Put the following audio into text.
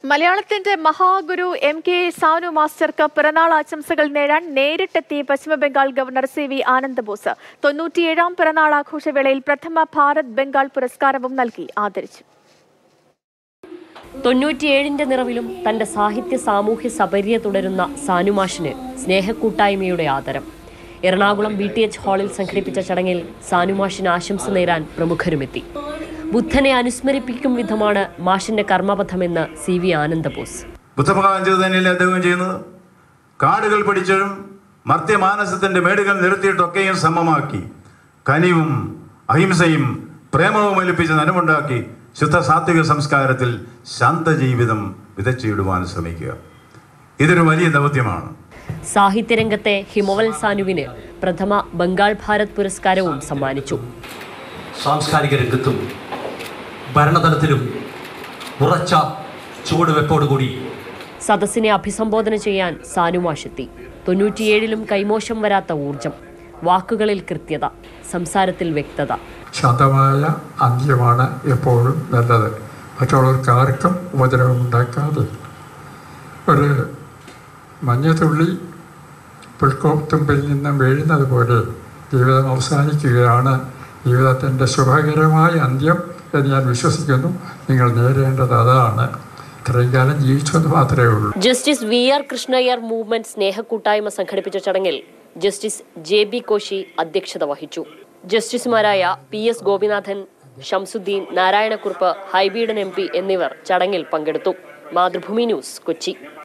മലയാളത്തിന്റെ മഹാഗുരു M K Sanu മാസ്റ്റർക്ക് പിറന്നാൾ ആശംസകൾ നേടാൻ നേരിട്ടെത്തി Paschimbangal governor C V Ananda Bose തൊണ്ണൂറ്റിയേഴാം പിറന്നാൾ ആഘോഷവേളയിൽ പ്രഥമ ഭാരത് ബംഗാൾ പുരസ്കാരവും നൽകി ആദരിച്ചു തൊണ്ണൂറ്റിയേഴിന്റെ നിറവിലും തന്റെ സാഹിത്യ സാമൂഹ്യ സബര്യ തുടരുന്ന സാനുമാഷിന് സ്നേഹക്കൂട്ടായ്മയുടെ ആദരം എറണാകുളം ബി ടി എച്ച് ഹാളിൽ സംഘടിപ്പിച്ച ചടങ്ങിൽ സാനുമാഷിന് ആശംസ നേരാൻ പ്രമുഖരുമെത്തി ബുദ്ധനെ അനുസ്മരിപ്പിക്കും വിധമാണ് മാഷിന്റെ കർമ്മപഥമെന്ന് സി വി ആനന്ദബോസ് ബുദ്ധഭഗവാൻ ചെയ്ത് തന്നെയല്ലേ അദ്ദേഹം ചെയ്യുന്നത് കാടുകൾ പിടിച്ചും മർത്യമാനസത്തിന്റെ മേടുകൾ നിർത്തിയിട്ടൊക്കെയും സമമാക്കി കനിവും അഹിംസയും പ്രേമവും ഒലിപ്പിച്ച് നനമുണ്ടാക്കി ശുദ്ധ സാത്വിക സംസ്കാരത്തിൽ ശാന്തജീവിതം വിതച്ചിടുവാൻ ശ്രമിക്കുക ഇതൊരു വലിയ ദൗത്യമാണ് സാഹിത്യരംഗത്തെ ഹിമവൽ സാനുവിന് പ്രഥമ ബംഗാൾ ഭാരത് പുരസ്കാരവും സമ്മാനിച്ചു സാംസ്കാരിക രംഗത്തും ഭരണതലത്തിലും ഉറച്ച ചുവടുവെപ്പോടുകൂടി സദസ്സിനെ അഭിസംബോധന ചെയ്യാൻ സാനുമാഷെത്തി തൊണ്ണൂറ്റിയേഴിലും കൈമോശം വരാത്ത ഊർജം വാക്കുകളിൽ കൃത്യത സംസാരത്തിൽ വ്യക്തത ശാന്തമായ അന്ത്യമാണ് എപ്പോഴും നല്ലത് മറ്റുള്ളവർക്ക് ആർക്കും ഉപദ്രവം ഉണ്ടാക്കാതെ ഒരു മഞ്ഞത്തുള്ളി പുൽക്കോത്തുമ്പിൽ നിന്നും വീഴുന്നത് പോലെ ജീവിതം അവസാനിക്കുകയാണ് ജീവിതത്തിൻ്റെ ശുഭകരമായ അന്ത്യം എന്ന് ഞാൻ വിശ്വസിക്കുന്നു നിങ്ങൾ നേരേണ്ടത് അതാണ് ഇത്രയും കാലം ജീവിച്ചെന്ന് മാത്രമേ ഉള്ളൂ justice V R Krishna Iyer movement സ്നേഹക്കൂട്ടായ്മ സംഘടിപ്പിച്ച ചടങ്ങിൽ ജസ്റ്റിസ് ജെ ബി കോശി അധ്യക്ഷത വഹിച്ചു ജസ്റ്റിസുമാരായ P S Gopinathan Shamsuddin Narayana Kurup Hibi Eden M P എന്നിവർ ചടങ്ങിൽ പങ്കെടുത്തു മാതൃഭൂമി ന്യൂസ് കൊച്ചി